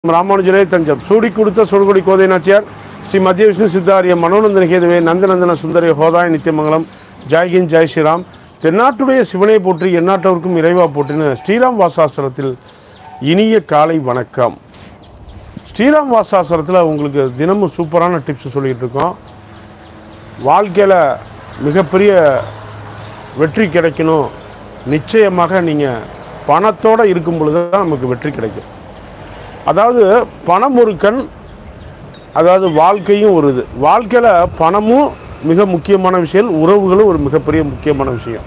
ராமானுஜரே தஞ்சம் சூடி கொடுத்த சுடுகுடி கோதை நாச்சியார் ஸ்ரீ மத்திய விஷ்ணு சித்தாரிய மனோநந்தன கேதுவே நந்தநந்தன சுந்தரி ஹோதாய் நித்தியமங்கலம் ஜெய்ஹிந்த் ஜெய் ஸ்ரீராம் தென்னாட்டுடைய சிவனை போற்றி எந்நாட்டவருக்கும் இறைவா போற்றின்னு ஸ்ரீராம் வாசாஸ்திரத்தில் இனிய காலை வணக்கம் ஸ்ரீராம் வாசாஸ்திரத்தில் உங்களுக்கு தினமும் சூப்பரான டிப்ஸ் சொல்லிகிட்டு இருக்கோம் வாழ்க்கையில் மிகப்பெரிய வெற்றி கிடைக்கணும் நிச்சயமாக நீங்கள் பணத்தோடு இருக்கும் பொழுது தான் நமக்கு வெற்றி கிடைக்கும் அதாவது பணம் ஒரு கண் அதாவது வாழ்க்கையும் ஒரு இது வாழ்க்கையில் பணமும் மிக முக்கியமான விஷயம் உறவுகளும் ஒரு மிகப்பெரிய முக்கியமான விஷயம்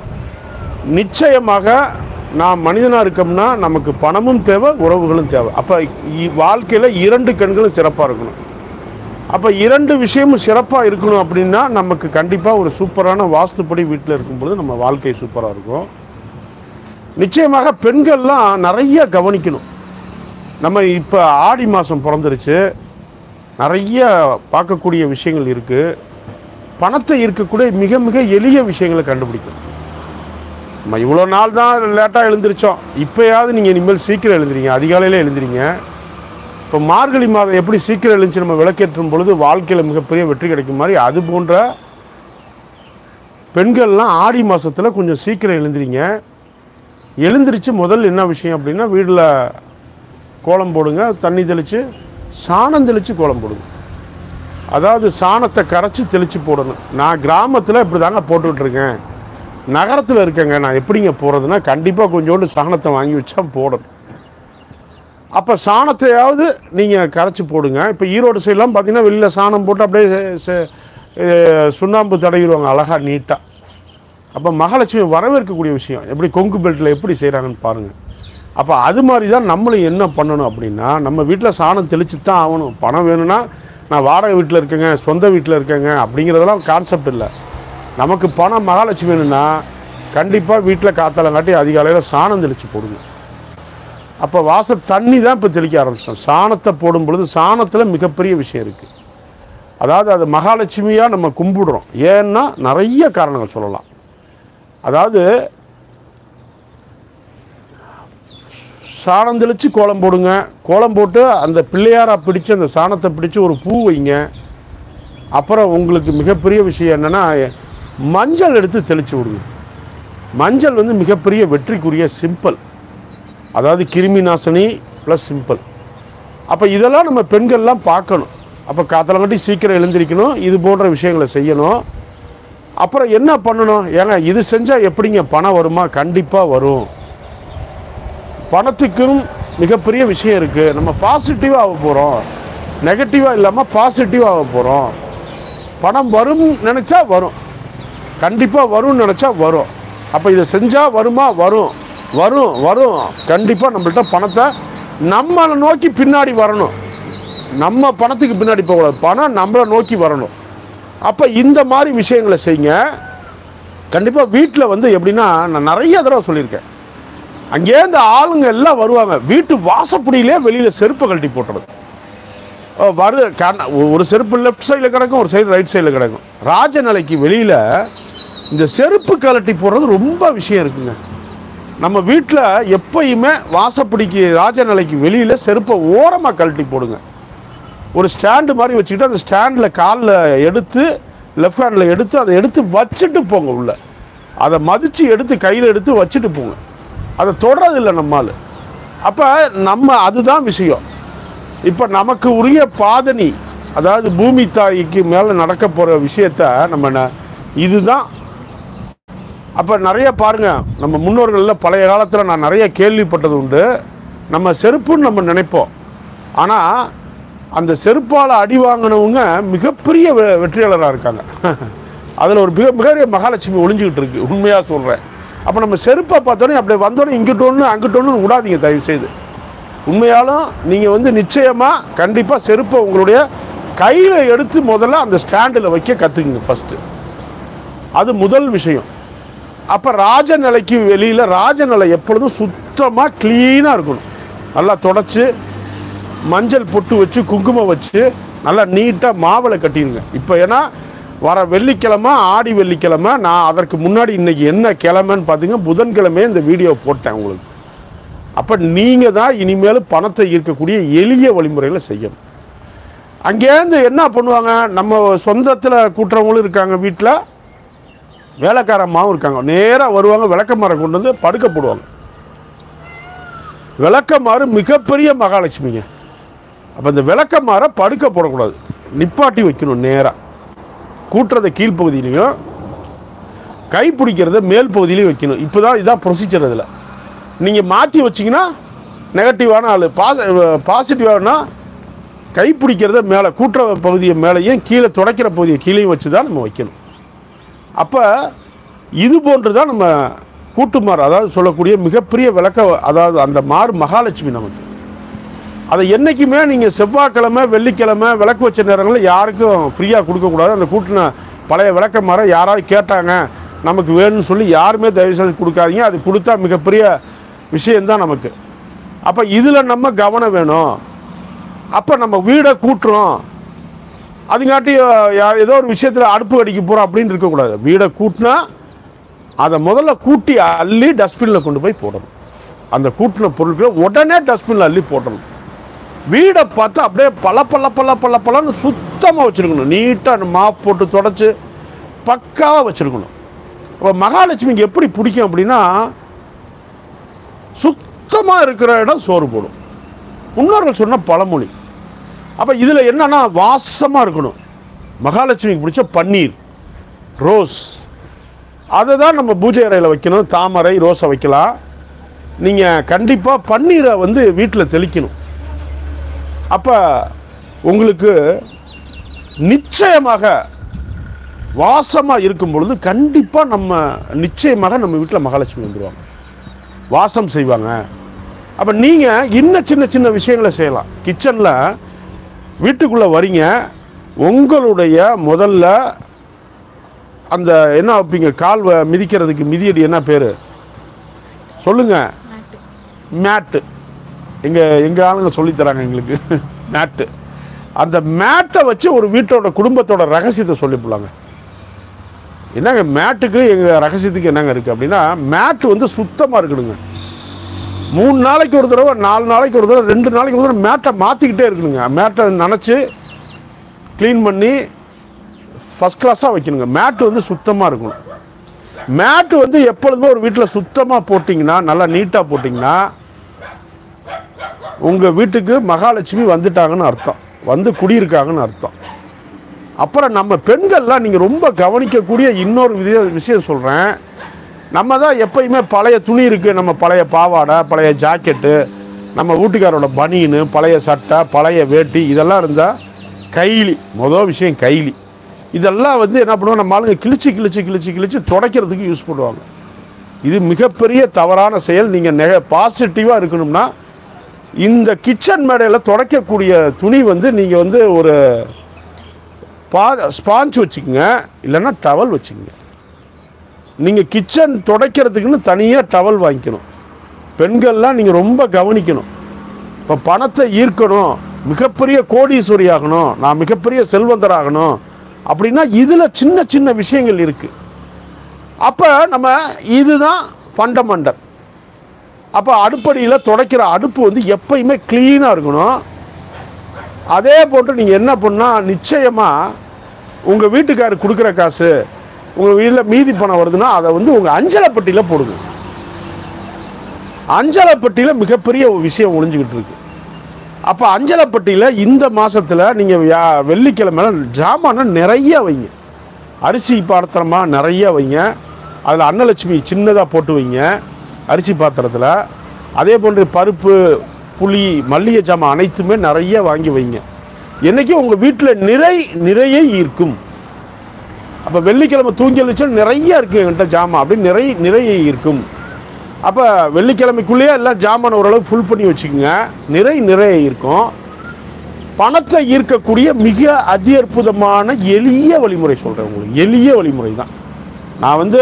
நிச்சயமாக நாம் மனிதனாக இருக்கோம்னா நமக்கு பணமும் தேவை உறவுகளும் தேவை அப்போ வாழ்க்கையில் இரண்டு கண்களும் சிறப்பாக இருக்கணும் அப்போ இரண்டு விஷயமும் சிறப்பாக இருக்கணும் அப்படின்னா நமக்கு கண்டிப்பாக ஒரு சூப்பரான வாஸ்துப்படி வீட்டில் இருக்கும்பொழுது நம்ம வாழ்க்கை சூப்பராக இருக்கும் நிச்சயமாக பெண்கள்லாம் நிறைய கவனிக்கணும் நம்ம இப்போ ஆடி மாதம் பிறந்துருச்சு நிறைய பார்க்கக்கூடிய விஷயங்கள் இருக்குது பணத்தை இருக்கக்கூடிய மிக மிக எளிய விஷயங்களை கண்டுபிடிக்கணும் நம்ம இவ்வளோ நாள் தான் லேட்டாக எழுந்திரிச்சோம் இப்போயாவது நீங்கள் இனிமேல் சீக்கிரம் எழுந்திரிங்க அதிகாலையில் எழுந்திரிங்க இப்போ மார்கழி மாதம் எப்படி சீக்கிரம் எழுந்துச்சு நம்ம விளக்கேற்றும் பொழுது வாழ்க்கையில் மிகப்பெரிய வெற்றி கிடைக்கும் மாதிரி அது போன்ற பெண்கள்லாம் ஆடி மாதத்தில் கொஞ்சம் சீக்கிரம் எழுந்திரிங்க எழுந்திரிச்சு முதல் என்ன விஷயம் அப்படின்னா வீட்டில் கோலம் போடுங்க தண்ணி தெளித்து சாணம் தெளித்து கோலம் போடுங்க அதாவது சாணத்தை கரைச்சி தெளித்து போடணும் நான் கிராமத்தில் இப்படி தாங்க போட்டுக்கிட்டு இருக்கேன் நகரத்தில் இருக்கேங்க நான் எப்படிங்க போகிறதுனா கண்டிப்பாக கொஞ்சோண்டு சாணத்தை வாங்கி வச்சா போடணும் அப்போ சாணத்தையாவது நீங்கள் கரைச்சி போடுங்க இப்போ ஈரோடு சைட்லாம் பார்த்தீங்கன்னா வெளியில் சாணம் போட்டு அப்படியே செ- செ- அஹ் சுண்ணாம்பு தடவிடுவாங்க அழகாக நீட்டாக அப்போ மகாலட்சுமி வரவேற்கக்கூடிய விஷயம் எப்படி கொங்கு பெல்ட்டில் எப்படி செய்கிறாங்கன்னு பாருங்கள் அப்போ அது மாதிரி தான் நம்மளும் என்ன பண்ணணும் அப்படின்னா நம்ம வீட்டில் சாணம் தெளிச்சு தான் ஆகணும் பணம் வேணும்னா நான் வாடகை வீட்டில் இருக்கேங்க சொந்த வீட்டில் இருக்கேங்க அப்படிங்கிறதெல்லாம் கான்செப்ட் இல்லை நமக்கு பணம் மகாலட்சுமி வேணும்னா கண்டிப்பாக வீட்டில் காத்தாலங்காட்டி அதிகாலையில் சாணம் தெளித்து போடுங்க அப்போ வாச தண்ணி தான் இப்போ தெளிக்க ஆரம்பிச்சிட்டோம் சாணத்தை போடும் பொழுது சாணத்தில் மிகப்பெரிய விஷயம் இருக்குது அதாவது அது மகாலட்சுமியாக நம்ம கும்பிடுறோம் ஏன்னா நிறைய காரணங்கள் சொல்லலாம் அதாவது சாணம் தெளித்து கோலம் போடுங்க கோலம் போட்டு அந்த பிள்ளையாரா பிடிச்சு அந்த சாணத்தை பிடிச்சு ஒரு பூ வைங்க அப்புறம் உங்களுக்கு மிகப்பெரிய விஷயம் என்னென்னா மஞ்சள் எடுத்து தெளித்து விடுங்க மஞ்சள் வந்து மிகப்பெரிய வெற்றிக்குரிய சிம்பிள் அதாவது கிருமி நாசினி ப்ளஸ் சிம்பிள் அப்போ இதெல்லாம் நம்ம பெண்கள்லாம் பார்க்கணும் அப்போ காத்தலங்கட்டி சீக்கிரம் எழுந்திரிக்கணும் இது போன்ற விஷயங்களை செய்யணும் அப்புறம் என்ன பண்ணணும் ஏங்க இது செஞ்சால் எப்படிங்க பணம் வருமா கண்டிப்பாக வரும் பணத்துக்கும் மிகப்பெரிய விஷயம் இருக்குது நம்ம பாசிட்டிவாக ஆக போகிறோம் நெகட்டிவாக இல்லாமல் பாசிட்டிவாக ஆக போகிறோம் பணம் வரும் நினச்சா வரும் கண்டிப்பாக வரும்னு நினச்சா வரும் அப்போ இதை செஞ்சால் வருமா வரும் வரும் வரும் கண்டிப்பாக நம்மள்ட்ட பணத்தை நம்மளை நோக்கி பின்னாடி வரணும் நம்ம பணத்துக்கு பின்னாடி போகக்கூடாது பணம் நம்மளை நோக்கி வரணும் அப்போ இந்த மாதிரி விஷயங்களை செய்யுங்க கண்டிப்பாக வீட்டில் வந்து எப்படின்னா நான் நிறைய தடவை சொல்லியிருக்கேன் அங்கேயே இந்த ஆளுங்க எல்லாம் வருவாங்க வீட்டு வாசப்படியிலே வெளியில் செருப்பை கழட்டி போட்டுறது ஓ, வரு கண்ண- ஒரு செருப்பு லெஃப்ட் சைடில் கிடக்கும் ஒரு சைடு ரைட் சைடில் கிடக்கும் ராஜநிலைக்கு வெளியில் இந்த செருப்பு கழட்டி போடுறது ரொம்ப விஷயம் இருக்குங்க நம்ம வீட்டில் எப்பயுமே வாசப்படிக்கு ராஜநிலைக்கு வெளியில் செருப்பை ஓரமாக கழட்டி போடுங்க ஒரு ஸ்டாண்டு மாதிரி வச்சுக்கிட்டு அந்த ஸ்டாண்டில் காலில் எடுத்து லெஃப்ட் ஹேண்டில் எடுத்து அதை எடுத்து வச்சுட்டு போங்க உள்ள அதை மதித்து எடுத்து கையில் எடுத்து வச்சுட்டு போங்க அதை தொடரதில்லை நம்மால் அப்போ நம்ம அதுதான் விஷயம் இப்போ நமக்கு உரிய பாதனி அதாவது பூமி தாய்க்கு மேலே நடக்க போகிற விஷயத்த நம்ம ந- இதுதான் அப்போ நிறைய பாருங்க நம்ம முன்னோர்களில் பழைய காலத்தில் நான் நிறைய கேள்விப்பட்டது உண்டு நம்ம செருப்புன்னு நம்ம நினைப்போம் ஆனால் அந்த செருப்பால் அடி வாங்கினவங்க மிகப்பெரிய வெ- வெற்றியாளராக இருக்காங்க அதில் ஒரு மிக மிகப்பெரிய மகாலட்சுமி ஒளிஞ்சுக்கிட்டு இருக்கு உண்மையாக சொல்கிறேன் அப்போ நம்ம செருப்பை பார்த்தோன்னே அப்படி வந்தோடனே இங்கிட்ட ஒன்று அங்கிட்ட ஒன்று விடாதீங்க தயவு செய்து உண்மையாலும் நீங்கள் வந்து நிச்சயமாக கண்டிப்பாக செருப்பை உங்களுடைய கையில் எடுத்து முதல்ல அந்த ஸ்டாண்டில் வைக்க கற்றுக்குங்க ஃபஸ்ட்டு அது முதல் விஷயம் அப்போ ராஜநிலைக்கு வெளியில் ராஜநிலை எப்பொழுதும் சுத்தமாக க்ளீனாக இருக்கணும் நல்லா தொடச்சி மஞ்சள் பொட்டு வச்சு குங்குமம் வச்சு நல்லா நீட்டாக மாவளை கட்டிடுங்க இப்போ ஏன்னா வர வெள்ளிக்கிழமை ஆடி வெள்ளிக்கிழமை நான் அதற்கு முன்னாடி இன்னைக்கு என்ன கிழமைன்னு பார்த்தீங்கன்னா புதன்கிழமையே இந்த வீடியோ போட்டேன் உங்களுக்கு அப்போ நீங்கள் தான் இனிமேல் பணத்தை ஈர்க்கக்கூடிய எளிய வழிமுறைகளை செய்யணும் அங்கேருந்து என்ன பண்ணுவாங்க நம்ம சொந்தத்தில் கூட்டுறவங்களும் இருக்காங்க வீட்டில் வேலைக்காரம்மாவும் இருக்காங்க நேராக வருவாங்க விளக்கமாரை கொண்டு வந்து படுக்க போடுவாங்க விளக்கமாறு மிகப்பெரிய மகாலட்சுமிங்க அப்போ இந்த விளக்கமாரை படுக்க போடக்கூடாது நிப்பாட்டி வைக்கணும் நேராக கூட்டுறதை கீழ்ப்பகுதியிலையும் கை பிடிக்கிறத மேல் பகுதியிலையும் வைக்கணும் இப்போ தான் இதுதான் ப்ரொசீஜர் அதில் நீங்கள் மாற்றி வச்சிங்கன்னா நெகட்டிவான ஆள் பாச பாசிட்டிவானா கை பிடிக்கிறத மேலே கூட்டுற பகுதியை மேலேயும் கீழே துடைக்கிற பகுதியை கீழேயும் வச்சு தான் நம்ம வைக்கணும் அப்போ இது போன்று தான் நம்ம கூட்டுமாறு அதாவது சொல்லக்கூடிய மிகப்பெரிய விளக்க அதாவது அந்த மாறு மகாலட்சுமி நமக்கு அதை என்றைக்குமே நீங்கள் செவ்வாய்க்கிழமை வெள்ளிக்கிழமை விளக்கு வச்ச நேரங்களில் யாருக்கும் ஃப்ரீயாக கொடுக்கக்கூடாது அந்த கூட்டின பழைய விளக்க மரம் யாராவது கேட்டாங்க நமக்கு வேணும்னு சொல்லி யாருமே தயவு செய்து கொடுக்காதீங்க அது கொடுத்தா மிகப்பெரிய விஷயந்தான் நமக்கு அப்போ இதில் நம்ம கவனம் வேணும் அப்போ நம்ம வீடை கூட்டுறோம் அதுங்காட்டி அஹ், யா- ஏதோ ஒரு விஷயத்தில் அடுப்பு கடிக்க போகிறோம் அப்படின்னு இருக்கக்கூடாது வீடை கூட்டினா அதை முதல்ல கூட்டி அள்ளி டஸ்ட்பினில் கொண்டு போய் போடணும் அந்த கூட்டின பொருட்களை உடனே டஸ்ட்பினில் அள்ளி போடணும் வீடை பார்த்து அப்படியே பல பல பல பல பலன்னு சுத்தமாக வச்சுருக்கணும் நீட்டாக மாப் போட்டு தொடச்சி பக்காவாக வச்சுருக்கணும் இப்போ மகாலட்சுமிக்கு எப்படி பிடிக்கும் அப்படின்னா சுத்தமாக இருக்கிற இடம் சோறு போடும் முன்னோர்கள் சொன்ன பழமொழி அப்போ இதில் என்னன்னா வாசமாக இருக்கணும் மகாலட்சுமிக்கு பிடிச்ச பன்னீர் ரோஸ் அதை தான் நம்ம பூஜை அறையில் வைக்கணும் தாமரை ரோஸை வைக்கலாம் நீங்கள் கண்டிப்பாக பன்னீரை வந்து வீட்டில் தெளிக்கணும் அப்போ உங்களுக்கு நிச்சயமாக வாசமாக இருக்கும் பொழுது கண்டிப்பாக நம்ம நிச்சயமாக நம்ம வீட்டில் மகாலட்சுமி வந்துடுவாங்க வாசம் செய்வாங்க அப்போ நீங்கள் இன்னும் சின்ன சின்ன விஷயங்களை செய்யலாம் கிச்சனில் வீட்டுக்குள்ளே வரீங்க உங்களுடைய முதல்ல அந்த என்ன வைப்பீங்க கால் வ- மிதிக்கிறதுக்கு மிதியடி என்ன பேர் சொல்லுங்கள் மேட்டு எங்கள் எங்கள் ஆளுங்க சொல்லித் தராங்க எங்களுக்கு மேட்டு அந்த மேட்டை வச்சு ஒரு வீட்டோட குடும்பத்தோட ரகசியத்தை சொல்லிவிடலாங்க என்னங்க மேட்டுக்கு எங்கள் ரகசியத்துக்கு என்னங்க இருக்குது அப்படின்னா மேட்டு வந்து சுத்தமாக இருக்கணுங்க மூணு நாளைக்கு ஒரு தடவை நாலு நாளைக்கு ஒரு தடவை ரெண்டு நாளைக்கு ஒரு தடவை மேட்டை மாற்றிக்கிட்டே இருக்கணுங்க மேட்டை நனைச்சி க்ளீன் பண்ணி ஃபஸ்ட் கிளாஸாக வைக்கணுங்க மேட்டு வந்து சுத்தமாக இருக்கணும் மேட்டு வந்து எப்பொழுதுமே ஒரு வீட்டில் சுத்தமாக போட்டிங்கன்னா நல்லா நீட்டாக போட்டிங்கன்னா உங்கள் வீட்டுக்கு மகாலட்சுமி வந்துட்டாங்கன்னு அர்த்தம் வந்து குடியிருக்காங்கன்னு அர்த்தம் அப்புறம் நம்ம பெண்கள்லாம் நீங்கள் ரொம்ப கவனிக்கக்கூடிய இன்னொரு வித விஷயம் சொல்கிறேன் நம்ம தான் எப்பயுமே பழைய துணி இருக்குது நம்ம பழைய பாவாடை பழைய ஜாக்கெட்டு நம்ம வீட்டுக்காரோட பனியனு பழைய சட்டை பழைய வேட்டி இதெல்லாம் இருந்தால் கைலி மொதல் விஷயம் கைலி இதெல்லாம் வந்து என்ன பண்ணுவோம் நம்ம ஆளுங்க கிழிச்சு கிழிச்சு கிழிச்சு கிழிச்சு துடைக்கிறதுக்கு யூஸ் பண்ணுவாங்க இது மிகப்பெரிய தவறான செயல் நீங்கள் நெக பாசிட்டிவாக இருக்கணும்னா இந்த கிச்சன் மேடையில் துடைக்கக்கூடிய துணி வந்து நீங்கள் வந்து ஒரு பா ஸ்பாஞ்ச் வச்சுக்கோங்க இல்லைன்னா டவல் வச்சுக்கோங்க நீங்கள் கிச்சன் துடைக்கிறதுக்குன்னு தனியாக டவல் வாங்கிக்கணும் பெண்கள்லாம் நீங்கள் ரொம்ப கவனிக்கணும் இப்போ பணத்தை ஈர்க்கணும் மிகப்பெரிய கோடீஸ்வரி ஆகணும் நான் மிகப்பெரிய செல்வந்தர் ஆகணும் அப்படின்னா இதில் சின்ன சின்ன விஷயங்கள் இருக்குது அப்போ நம்ம இதுதான் ஃபண்டமெண்டல் அப்போ அடுப்படியில் துடைக்கிற அடுப்பு வந்து எப்பயுமே க்ளீனாக இருக்கணும் அதே போட்டு நீங்கள் என்ன பண்ணால் நிச்சயமாக உங்கள் வீட்டுக்காரர் கொடுக்குற காசு உங்கள் வீட்டில் மீதி பணம் வருதுன்னா அதை வந்து உங்கள் அஞ்சலைப்பட்டியில் போடுங்க அஞ்சலைப்பட்டியில் மிகப்பெரிய ஒரு விஷயம் ஒளிஞ்சுக்கிட்டு இருக்கு அப்போ அஞ்சலைப்பட்டியில் இந்த மாதத்தில் நீங்கள் வெள்ளிக்கிழமை ஜாமானை நிறைய வைங்க அரிசி பாத்திரமாக நிறைய வைங்க அதில் அன்னலட்சுமி சின்னதாக போட்டு வைங்க அரிசி பாத்திரத்தில் அதே போன்று பருப்பு புளி மல்லிகை ஜாமான் அனைத்துமே நிறைய வாங்கி வைங்க என்றைக்கும் உங்கள் வீட்டில் நிறை நிறைய ஈர்க்கும் அப்போ வெள்ளிக்கிழமை தூங்கி எழுந்துச்சா நிறைய இருக்குது என்கிட்ட ஜாமான் அப்படி நிறை நிறைய இருக்கும் அப்போ வெள்ளிக்கிழமைக்குள்ளேயே எல்லாம் ஜாமான் ஓரளவு ஃபுல் பண்ணி வச்சுக்கோங்க நிறை நிறைய இருக்கும் பணத்தை ஈர்க்கக்கூடிய மிக அதி அற்புதமான எளிய வழிமுறை சொல்கிறேன் உங்களுக்கு எளிய வழிமுறை தான் நான் வந்து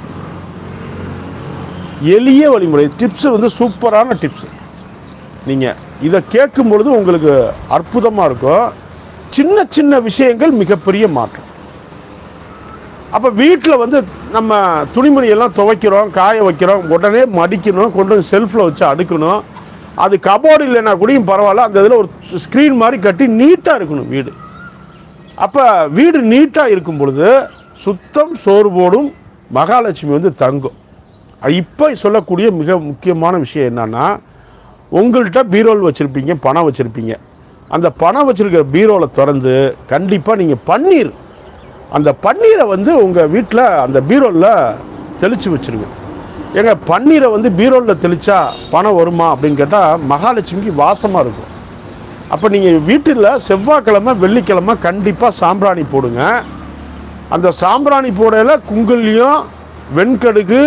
எளிய வழிமுறை டிப்ஸ் வந்து சூப்பரான டிப்ஸ் நீங்கள் இதை கேட்கும் பொழுது உங்களுக்கு அற்புதமாக இருக்கும் சின்ன சின்ன விஷயங்கள் மிகப்பெரிய மாற்றம் அப்போ வீட்டில் வந்து நம்ம துணிமணி எல்லாம் துவைக்கிறோம் காய வைக்கிறோம் உடனே மடிக்கணும் கொண்டு வந்து செல்ஃபில் வச்சு அடுக்கணும் அது கபோர்டு இல்லைன்னா கூடயும் பரவாயில்ல அந்த இதில் ஒரு ஸ்க்ரீன் மாதிரி கட்டி நீட்டாக இருக்கணும் வீடு அப்போ வீடு நீட்டாக இருக்கும் பொழுது சுத்தம் சோர்வோடும் மகாலட்சுமி வந்து தங்கும் இப்போ சொல்லக்கூடிய மிக முக்கியமான விஷயம் என்னன்னா உங்கள்கிட்ட பீரோல் வச்சுருப்பீங்க பணம் வச்சுருப்பீங்க அந்த பணம் வச்சுருக்கிற பீரோவில் திறந்து கண்டிப்பாக நீங்கள் பன்னீர் அந்த பன்னீரை வந்து உங்கள் வீட்டில் அந்த பீரோலில் தெளித்து வச்சுருங்க ஏங்க பன்னீரை வந்து பீரோலில் தெளித்தா பணம் வருமா அப்படின்னு கேட்டால் மகாலட்சுமிக்கு வாசமாக இருக்கும் அப்போ நீங்கள் வீட்டில் செவ்வாய்க்கிழமை வெள்ளிக்கிழமை கண்டிப்பாக சாம்பிராணி போடுங்க அந்த சாம்பிராணி போடையில் குங்குலியம் வெண்கடுகு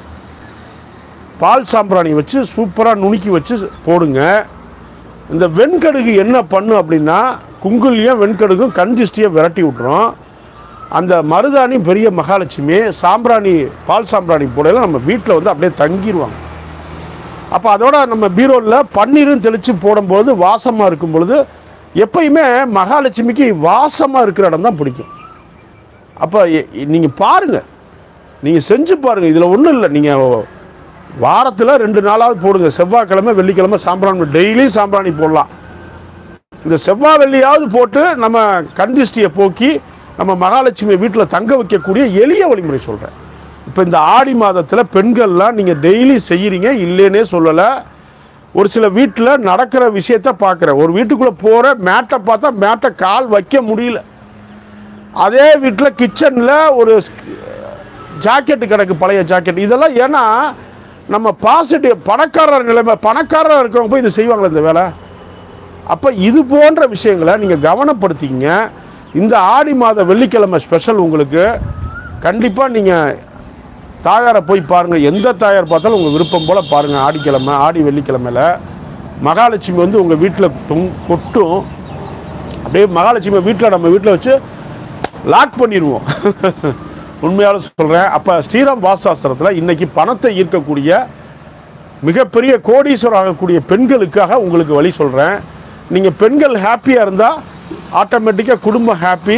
பால் சாம்பிராணி வச்சு சூப்பராக நுணுக்கி வச்சு போடுங்க இந்த வெண்கடுகு என்ன பண்ணும் அப்படின்னா குங்குலியம் வெண்கடுகும் கஞ்சிஷ்டியை விரட்டி விட்டுரும் அந்த மருதாணி பெரிய மகாலட்சுமி சாம்பிராணி பால் சாம்பிராணி போடையில் நம்ம வீட்டில் வந்து அப்படியே தங்கிடுவாங்க அப்போ அதோட நம்ம பீரோவில் பன்னீரும் தெளித்து போடும்போது வாசமாக இருக்கும் பொழுது எப்பயுமே மகாலட்சுமிக்கு வாசமாக இருக்கிற இடம் தான் பிடிக்கும் அப்போ நீங்கள் பாருங்கள் நீங்கள் செஞ்சு பாருங்கள் இதில் ஒன்றும் இல்லை நீங்கள் வாரத்தில் ரெண்டு நாளாவது போடுங்க செவ்வாய்க்கிழமை வெள்ளிக்கிழமை சாம்பிராணி டெய்லி சாம்பிராணி போடலாம் இந்த செவ்வாய் வெள்ளியாவது போட்டு நம்ம கந்திஷ்டியை போக்கி நம்ம மகாலட்சுமி வீட்டில் தங்க வைக்கக்கூடிய எளிய வழிமுறை சொல்கிறேன் இப்போ இந்த ஆடி மாதத்தில் பெண்கள்லாம் நீங்கள் டெய்லி செய்கிறீங்க இல்லைன்னே சொல்லலை ஒரு சில வீட்டில் நடக்கிற விஷயத்த பார்க்குறேன் ஒரு வீட்டுக்குள்ளே போகிற மேட்டை பார்த்தா மேட்டை கால் வைக்க முடியல அதே வீட்டில் கிச்சனில் ஒரு ஜாக்கெட்டு கிடக்கு பழைய ஜாக்கெட் இதெல்லாம் ஏன்னா நம்ம பாசிட்டிவ் பணக்காரர் நிலைமை பணக்காரராக இருக்கிறவங்க போய் இது செய்வாங்களா இந்த வேலை அப்போ இது போன்ற விஷயங்களை நீங்கள் கவனப்படுத்திக்கங்க இந்த ஆடி மாத வெள்ளிக்கிழமை ஸ்பெஷல் உங்களுக்கு கண்டிப்பாக நீங்கள் தாயாரை போய் பாருங்கள் எந்த தாயார் பார்த்தாலும் உங்கள் விருப்பம் போல் பாருங்கள் ஆடிக்கிழமை ஆடி வெள்ளிக்கிழமையில் மகாலட்சுமி வந்து உங்கள் வீட்டில் தொங் கொட்டும் அப்படியே மகாலட்சுமி வீட்டில் நம்ம வீட்டில் வச்சு லாக் பண்ணிடுவோம் உண்மையால சொல்கிறேன் அப்போ ஸ்ரீராம் வாசாஸ்திரத்தில் இன்னைக்கு பணத்தை ஈர்க்கக்கூடிய மிகப்பெரிய கோடீஸ்வரர் ஆகக்கூடிய பெண்களுக்காக உங்களுக்கு வழி சொல்கிறேன் நீங்கள் பெண்கள் ஹாப்பியாக இருந்தால் ஆட்டோமேட்டிக்காக குடும்பம் ஹாப்பி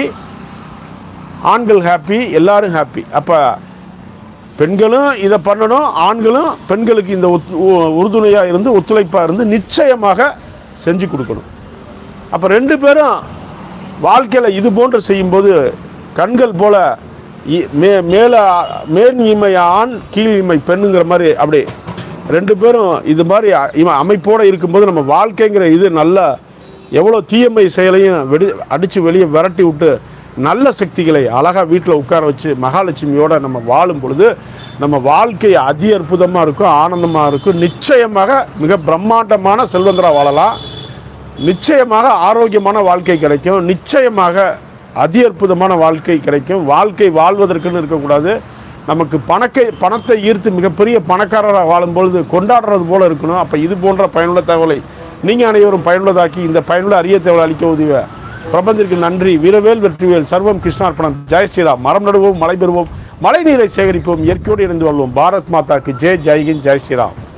ஆண்கள் ஹாப்பி எல்லாரும் ஹாப்பி அப்போ பெண்களும் இதை பண்ணணும் ஆண்களும் பெண்களுக்கு இந்த ஒத் உறுதுணையாக இருந்து ஒத்துழைப்பாக இருந்து நிச்சயமாக செஞ்சு கொடுக்கணும் அப்போ ரெண்டு பேரும் வாழ்க்கையில் இது போன்று செய்யும்போது கண்கள் போல இ- மே மேலே மேல் இமை ஆண் கீழ் இமை பெண்ணுங்கிற மாதிரி அப்படி ரெண்டு பேரும் இது மாதிரி அ- இவன் அமைப்போடு இருக்கும்போது நம்ம வாழ்க்கைங்கிற இது நல்ல எவ்வளோ தீயமை செயலையும் வெடி அடித்து வெளியே விரட்டி விட்டு நல்ல சக்திகளை அழகாக வீட்டில் உட்கார வச்சு மகாலட்சுமியோட நம்ம வாழும் பொழுது நம்ம வாழ்க்கை அதி அற்புதமாக இருக்கும் ஆனந்தமாக இருக்கும் நிச்சயமாக மிக பிரம்மாண்டமான செல்வந்தராக வாழலாம் நிச்சயமாக ஆரோக்கியமான வாழ்க்கை கிடைக்கும் நிச்சயமாக அதி அற்புதமான வாழ்க்கை கிடைக்கும் வாழ்க்கை வாழ்வதற்குன்னு இருக்கக்கூடாது நமக்கு பணக்கை பணத்தை ஈர்த்து மிகப்பெரிய பணக்காரராக வாழும்பொழுது கொண்டாடுறது போல இருக்கணும் அப்போ இது போன்ற பயனுள்ள தகவலை நீங்கள் அனைவரும் பயனுள்ளதாக்கி இந்த பயனுள்ள அரிய தகவலை அளிக்க உதவிய பிரபஞ்சத்திற்கு நன்றி வீரவேல் வெற்றிவேல் சர்வம் கிருஷ்ணார்ப்பணம் ஜெய் ஸ்ரீராம் மரம் நடுவோம் மழை பெறுவோம் மழை நீரை சேகரிப்போம் இயற்கையோடு இணைந்து வாழ்வோம் பாரத் மாதாக்கு ஜெய் ஜெய்ஹிந்த் ஜெய் ஸ்ரீராம்